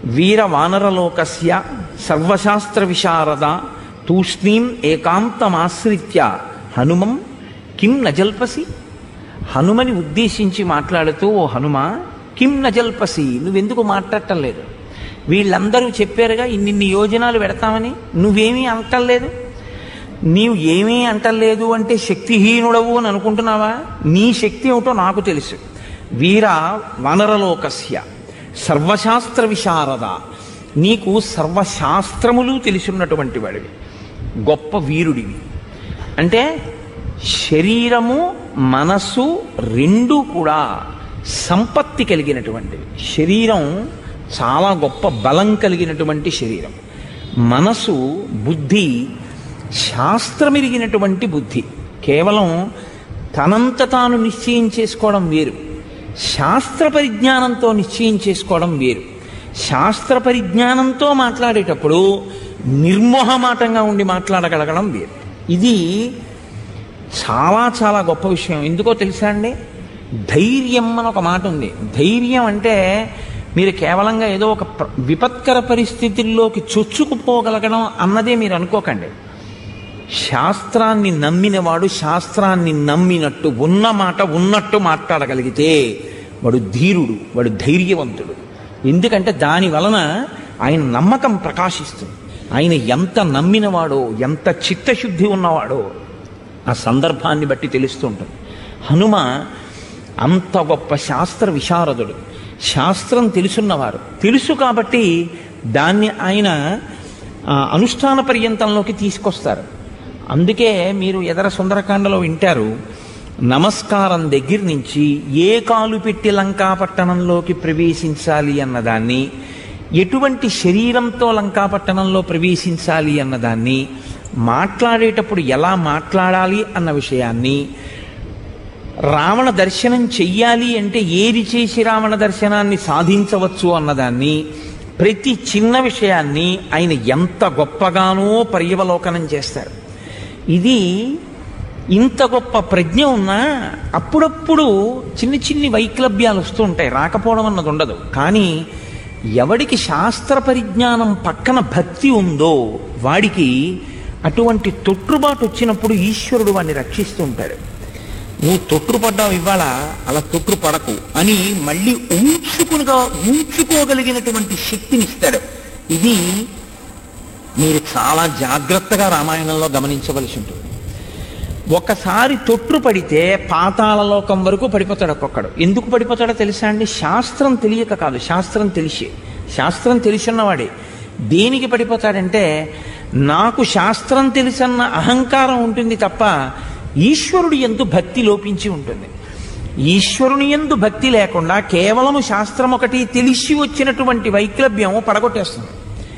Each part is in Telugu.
వీర వానరలోకస్య సర్వశాస్త్ర విశారద తూష్ణీం ఏకాంతమాశ్రిత్య హనుమం కిం నజల్పసి హనుమని ఉద్దేశించి మాట్లాడుతూ ఓ హనుమ కిం నజల్పసి నువ్వెందుకు మాట్లాడటం లేదు వీళ్ళందరూ చెప్పారుగా ఇన్నిన్ని యోజనాలు పెడతామని నువ్వేమీ అంటలేదు నీవు ఏమీ అంటలేదు అంటే శక్తిహీనుడవు అని అనుకుంటున్నావా నీ శక్తి ఏమిటో నాకు తెలుసు వీర వనరలోకస్య సర్వశాస్త్ర విశారద నీకు సర్వశాస్త్రములు తెలిసినటువంటి వాడివి గొప్ప వీరుడివి అంటే శరీరము మనస్సు రెండు కూడా సంపత్తి కలిగినటువంటివి శరీరం చాలా గొప్ప బలం కలిగినటువంటి శరీరం మనసు బుద్ధి శాస్త్రమిరిగినటువంటి బుద్ధి కేవలం తనంత తాను నిశ్చయం చేసుకోవడం వేరు శాస్త్ర పరిజ్ఞానంతో నిశ్చయం చేసుకోవడం వేరు శాస్త్ర పరిజ్ఞానంతో మాట్లాడేటప్పుడు నిర్మోహమాటంగా ఉండి మాట్లాడగలగడం వేరు ఇది చాలా చాలా గొప్ప విషయం ఎందుకో తెలుసా అండి ధైర్యం అని ఒక మాట ఉంది ధైర్యం అంటే మీరు కేవలంగా ఏదో ఒక ప్ర- విపత్కర పరిస్థితుల్లోకి చొచ్చుకుపోగలగడం అన్నదే మీరు అనుకోకండి శాస్త్రాన్ని నమ్మినవాడు శాస్త్రాన్ని నమ్మినట్టు ఉన్న మాట ఉన్నట్టు మాట్లాడగలిగితే వాడు ధీరుడు వాడు ధైర్యవంతుడు ఎందుకంటే దాని వలన ఆయన నమ్మకం ప్రకాశిస్తుంది ఆయన ఎంత నమ్మినవాడో ఎంత చిత్తశుద్ధి ఉన్నవాడో ఆ సందర్భాన్ని బట్టి తెలుస్తూ ఉంటుంది హనుమ అంత గొప్ప శాస్త్ర విశారదుడు శాస్త్రం తెలుసున్నవారు తెలుసు కాబట్టి దాన్ని ఆయన ఆ, అనుష్ఠాన పర్యంతంలోకి తీసుకొస్తారు అందుకే మీరు ఎదర సుందరకాండలో వింటారు నమస్కారం దగ్గర నుంచి ఏ కాలు పెట్టి లంకాపట్టణంలోకి ప్రవేశించాలి అన్నదాన్ని ఎటువంటి శరీరంతో లంకాపట్టణంలో ప్రవేశించాలి అన్నదాన్ని మాట్లాడేటప్పుడు ఎలా మాట్లాడాలి అన్న విషయాన్ని రావణ దర్శనం చెయ్యాలి అంటే ఏది చేసి రావణ దర్శనాన్ని సాధించవచ్చు అన్నదాన్ని ప్రతి చిన్న విషయాన్ని ఆయన ఎంత గొప్పగానో పర్యవలోకనం చేస్తారు ఇది ఇంత గొప్ప ప్రజ్ఞ ఉన్నా అప్పుడప్పుడు చిన్న చిన్ని వైక్లభ్యాలు వస్తూ ఉంటాయి రాకపోవడం అన్నది ఉండదు కానీ ఎవడికి శాస్త్ర పరిజ్ఞానం పక్కన భక్తి ఉందో వాడికి అటువంటి తొట్టుబాటు వచ్చినప్పుడు ఈశ్వరుడు వాడిని రక్షిస్తూ ఉంటాడు నువ్వు తొట్టుపడ్డావు ఇవాళ అలా తొట్టు పడకు అని మళ్ళీ ఊంచుకునిగా ఊంచుకోగలిగినటువంటి శక్తిని ఇస్తాడు ఇది మీరు చాలా జాగ్రత్తగా రామాయణంలో గమనించవలసి ఉంటుంది ఒకసారి తొట్టు పడితే పాతాళలోకం వరకు పడిపోతాడు ఒక్కొక్కడు ఎందుకు పడిపోతాడో తెలుసా అండి శాస్త్రం తెలియక కాదు శాస్త్రం తెలిసి శాస్త్రం తెలిసిన్నవాడే దేనికి పడిపోతాడంటే నాకు శాస్త్రం తెలిసన్న అహంకారం ఉంటుంది తప్ప ఈశ్వరుడు ఎందు భక్తి లోపించి ఉంటుంది ఈశ్వరుని ఎందు భక్తి లేకుండా కేవలము శాస్త్రం ఒకటి తెలిసి వచ్చినటువంటి వైక్లభ్యం పడగొట్టేస్తుంది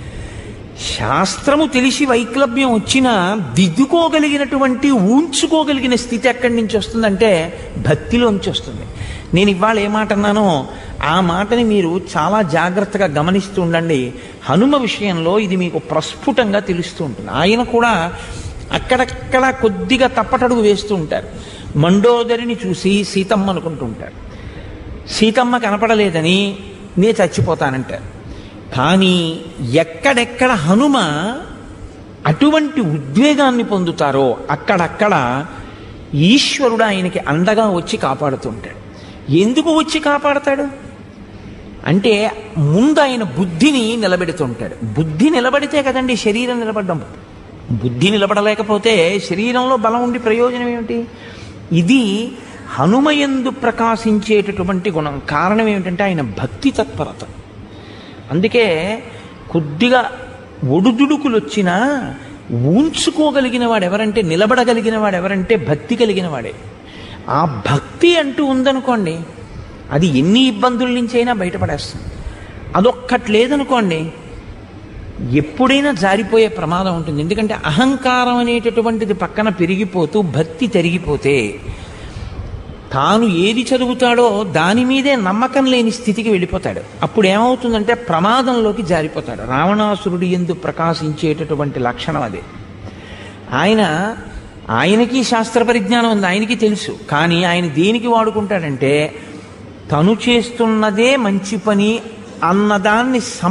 శాస్త్రము తెలిసి వైక్లభ్యం వచ్చినా దిద్దుకోగలిగినటువంటి ఊంచుకోగలిగిన స్థితి ఎక్కడి నుంచి వస్తుందంటే భక్తిలోంచి వస్తుంది నేను ఇవాళ ఏ మాట అన్నానో ఆ మాటని మీరు చాలా జాగ్రత్తగా గమనిస్తూ ఉండండి హనుమ విషయంలో ఇది మీకు ప్రస్ఫుటంగా తెలుస్తూ ఉంటుంది ఆయన కూడా అక్కడక్కడ కొద్దిగా తప్పటడుగు వేస్తూ ఉంటారు మండోదరిని చూసి సీతమ్మ అనుకుంటూ ఉంటారు సీతమ్మ కనపడలేదని నే చచ్చిపోతానంటారు కానీ ఎక్కడెక్కడ హనుమ అటువంటి ఉద్వేగాన్ని పొందుతారో అక్కడక్కడ ఈశ్వరుడు ఆయనకి అండగా వచ్చి కాపాడుతుంటాడు ఎందుకు వచ్చి కాపాడతాడు అంటే ముందు ఆయన బుద్ధిని నిలబెడుతుంటాడు బుద్ధి నిలబడితే కదండి శరీరం నిలబడ్డం బుద్ధి నిలబడలేకపోతే శరీరంలో బలం ఉండి ప్రయోజనం ఏమిటి ఇది హనుమయందు ప్రకాశించేటటువంటి గుణం కారణం ఏమిటంటే ఆయన భక్తి తత్పరత అందుకే కొద్దిగా ఒడుదుడుకులు వచ్చినా ఊంచుకోగలిగిన వాడు ఎవరంటే నిలబడగలిగిన వాడు ఎవరంటే భక్తి కలిగిన వాడే ఆ భక్తి అంటూ ఉందనుకోండి అది ఎన్ని ఇబ్బందుల నుంచి అయినా బయటపడేస్తుంది అదొక్కటి లేదనుకోండి ఎప్పుడైనా జారిపోయే ప్రమాదం ఉంటుంది ఎందుకంటే అహంకారం అనేటటువంటిది పక్కన పెరిగిపోతూ భక్తి తరిగిపోతే తాను ఏది చదువుతాడో దాని మీదే నమ్మకం లేని స్థితికి వెళ్ళిపోతాడు అప్పుడు ఏమవుతుందంటే ప్రమాదంలోకి జారిపోతాడు రావణాసురుడి ఎందు ప్రకాశించేటటువంటి లక్షణం అదే ఆయన ఆయనకి శాస్త్ర పరిజ్ఞానం ఉంది ఆయనకి తెలుసు కానీ ఆయన దేనికి వాడుకుంటాడంటే తను చేస్తున్నదే మంచి పని అన్నదాన్ని